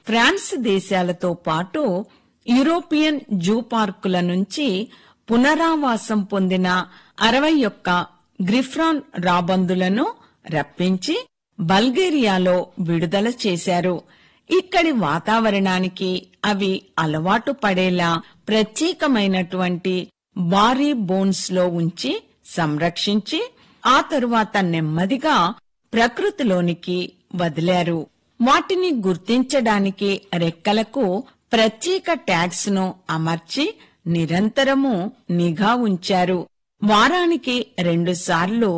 France దేశాలతో పాటు European zoo పార్కుల నుంచి పునరావాసం పొందిన అరవై ఒక్క గ్రిఫ్రాన్ రాబందులను రప్పించి బల్గేరియాలో విడుదల చేశారు ఇక్కడి వాతావరణానికి అవి అలవాటు పడేలా ప్రత్యేకమైనటువంటి బారీ బోన్స్ లో ఉంచి సంరక్షించి ఆ తరువాత నెమ్మదిగా ప్రకృతిలోనికి వదిలారు వాటిని గుర్తించడానికి రెక్కలకు ప్రత్యేక ట్యాగ్స్ ను అమర్చి నిరంతరము నిఘా ఉంచారు వారానికి రెండుసార్లు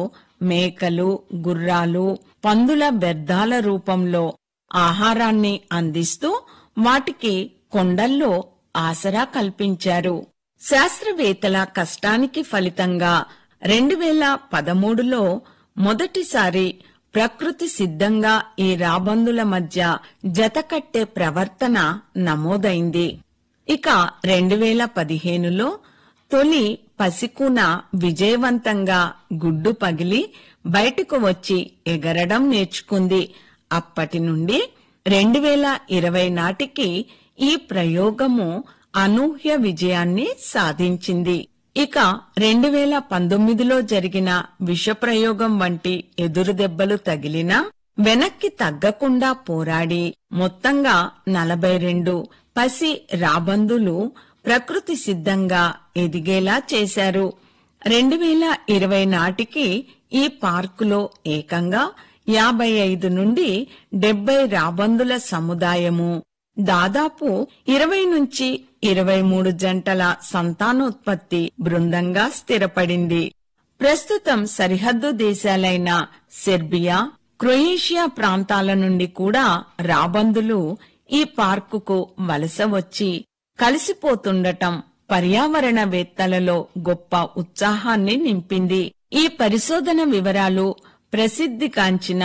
మేకలు గుర్రాలు పందుల వ్యర్థాల రూపంలో ఆహారాన్ని అందిస్తూ వాటికి కొండల్లో ఆసరా కల్పించారు శాస్త్రవేత్తల కష్టానికి ఫలితంగా రెండు వేల పదమూడులో మొదటిసారి ప్రకృతి సిద్ధంగా ఈ రాబందుల మధ్య జతకట్టే ప్రవర్తన నమోదైంది ఇక రెండు వేల పదిహేనులో తొలి పసికూన విజయవంతంగా గుడ్డు పగిలి బయటకు వచ్చి ఎగరడం నేర్చుకుంది అప్పటి నుండి రెండు వేల ఇరవై నాటికి ఈ ప్రయోగము అనూహ్య విజయాన్ని సాధించింది ఇక రెండు వేల పంతొమ్మిదిలో జరిగిన విషప్రయోగం వంటి ఎదురుదెబ్బలు తగిలినా వెనక్కి తగ్గకుండా పోరాడి మొత్తంగా నలభై రెండు పసి రాబందులు ప్రకృతి సిద్ధంగా ఎదిగేలా చేశారు రెండు వేల ఇరవై నాటికి ఈ పార్కులో ఏకంగా యాభై ఐదు నుండి డెబ్బై రాబందుల సముదాయము దాదాపు ఇరవై నుంచి ఇరవై మూడు జంటల సంతానోత్పత్తి బృందంగా స్థిరపడింది ప్రస్తుతం సరిహద్దు దేశాలైన సెర్బియా క్రొయేషియా ప్రాంతాల నుండి కూడా రాబందులు ఈ పార్కుకు వలస వచ్చి కలిసిపోతుండటం పర్యావరణవేత్తలలో గొప్ప ఉత్సాహాన్ని నింపింది ఈ పరిశోధన వివరాలు ప్రసిద్ధిగాంచిన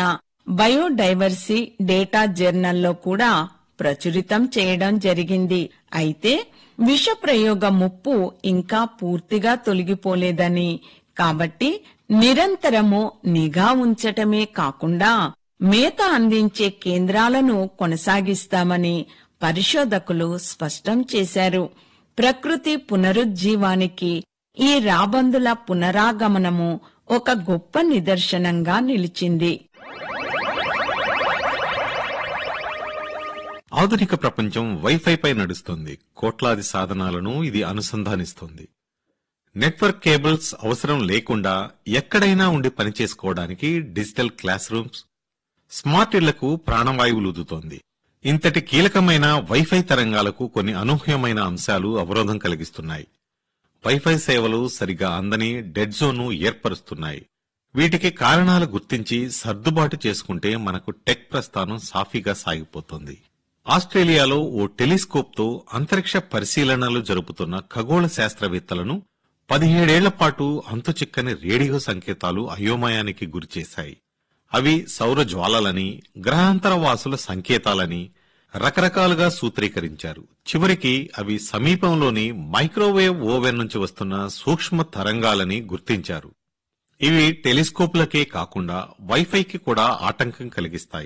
బయోడైవర్సీ డేటా జర్నల్లో కూడా ప్రచురితం చేయడం జరిగింది అయితే విష ప్రయోగ ముప్పు ఇంకా పూర్తిగా తొలగిపోలేదని కాబట్టి నిరంతరము నిఘా ఉంచటమే కాకుండా మేత అందించే కేంద్రాలను కొనసాగిస్తామని పరిశోధకులు స్పష్టం చేశారు ప్రకృతి పునరుజ్జీవానికి ఈ రాబందుల పునరాగమనము ఒక గొప్ప నిదర్శనంగా నిలిచింది ఆధునిక ప్రపంచం వైఫైపై నడుస్తుంది కోట్లాది సాధనాలను ఇది అనుసంధానిస్తుంది నెట్వర్క్ కేబుల్స్ అవసరం లేకుండా ఎక్కడైనా ఉండి పనిచేసుకోవడానికి డిజిటల్ క్లాస్ రూమ్స్ స్మార్ట్ ఇళ్లకు ప్రాణవాయువులుదుతోంది ఇంతటి కీలకమైన వైఫై తరంగాలకు కొన్ని అనూహ్యమైన అంశాలు అవరోధం కలిగిస్తున్నాయి వైఫై సేవలు సరిగా అందని డెడ్ జోన్ను ఏర్పరుస్తున్నాయి వీటికి కారణాలు గుర్తించి సర్దుబాటు చేసుకుంటే మనకు టెక్ ప్రస్థానం సాఫీగా సాగిపోతుంది ఆస్ట్రేలియాలో ఓ టెలిస్కోప్తో అంతరిక్ష పరిశీలనలు జరుపుతున్న ఖగోళ శాస్త్రవేత్తలను పదిహేడేళ్ల పాటు అంతుచిక్కని రేడియో సంకేతాలు అయోమయానికి గురిచేశాయి అవి సౌర జ్వాలలని గ్రహాంతర వాసుల సంకేతాలని రకరకాలుగా సూత్రీకరించారు చివరికి అవి సమీపంలోని మైక్రోవేవ్ ఓవెన్ నుంచి వస్తున్న సూక్ష్మ తరంగాలని గుర్తించారు ఇవి టెలిస్కోపులకే కాకుండా వైఫైకి కూడా ఆటంకం కలిగిస్తాయి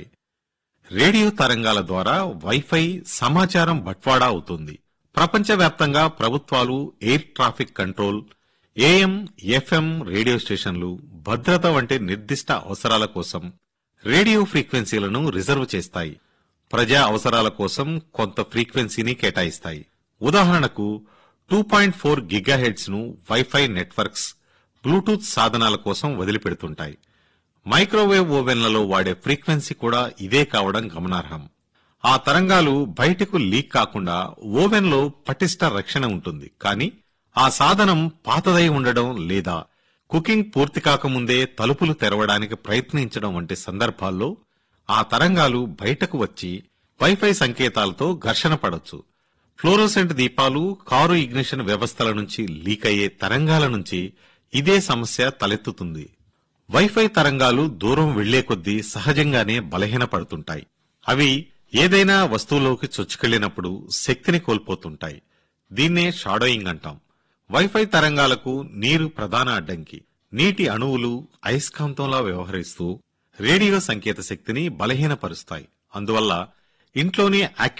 రేడియో తరంగాల ద్వారా వైఫై సమాచారం బట్వాడా అవుతుంది ప్రపంచవ్యాప్తంగా ప్రభుత్వాలు air traffic control AM FM radio స్టేషన్లు భద్రత వంటి నిర్దిష్ట అవసరాల కోసం రేడియో ఫ్రీక్వెన్సీలను రిజర్వ్ చేస్తాయి ప్రజా అవసరాల కోసం కొంత ఫ్రీక్వెన్సీని కేటాయిస్తాయి ఉదాహరణకు టూ పాయింట్ ఫోర్ గిగాహెడ్స్ ను వైఫై నెట్వర్క్స్ బ్లూటూత్ సాధనాల కోసం వదిలిపెడుతుంటాయి మైక్రోవేవ్ ఓవెన్లలో వాడే ఫ్రీక్వెన్సీ కూడా ఇదే కావడం గమనార్హం ఆ తరంగాలు బయటకు లీక్ కాకుండా ఓవెన్లో పటిష్ట రక్షణ ఉంటుంది కానీ ఆ సాధనం పాతదై ఉండడం లేదా కుకింగ్ పూర్తి కాకముందే తలుపులు తెరవడానికి ప్రయత్నించడం వంటి సందర్భాల్లో ఆ తరంగాలు బయటకు వచ్చి వైఫై సంకేతాలతో ఘర్షణ పడొచ్చు ఫ్లోరోసెంట్ దీపాలు కారు ఇగ్నిషన్ వ్యవస్థల నుంచి లీక్ అయ్యే తరంగాల నుంచి ఇదే సమస్య తలెత్తుతుంది వైఫై తరంగాలు దూరం వెళ్లే కొద్దీ సహజంగానే బలహీనపడుతుంటాయి అవి ఏదైనా వస్తువులోకి చొచ్చుకెళ్లినప్పుడు శక్తిని కోల్పోతుంటాయి దీన్నే షాడోయింగ్ అంటాం వైఫై తరంగాలకు నీరు ప్రధాన అడ్డంకి నీటి అణువులు అయస్కాంతంలా వ్యవహరిస్తూ రేడియో సంకేత శక్తిని బలహీనపరుస్తాయి అందువల్ల ఇంట్లోని